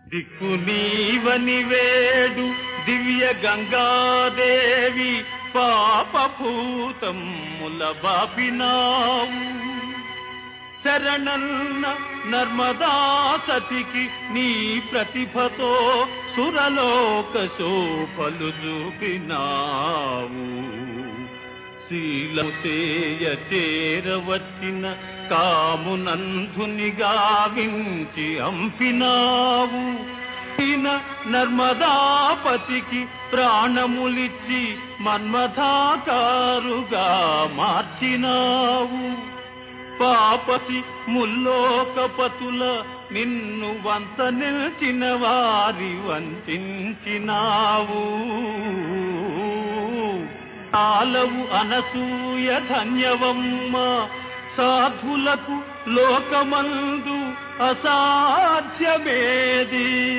దిక్కు నీవని వేడు దివ్య గంగాదేవి పాపభూతముల బాపినావు శరణన్న నర్మదా సతికి నీ ప్రతిభతో సురలోక శోభలు చూపినావు శీలము చేయ చేరవచ్చిన కామునంధుని గావించి అంపినావు ఈయన నర్మదాపతికి ప్రాణములిచ్చి మన్మథాకారుగా మార్చినావు పాపసి ముల్లోకపతుల నిన్ను వంత నిల్చిన వారి వంచినావు ఆలవు అనసూయ ధన్యవమ్మ సాధులకు లోకమందు అసాధ్యమేది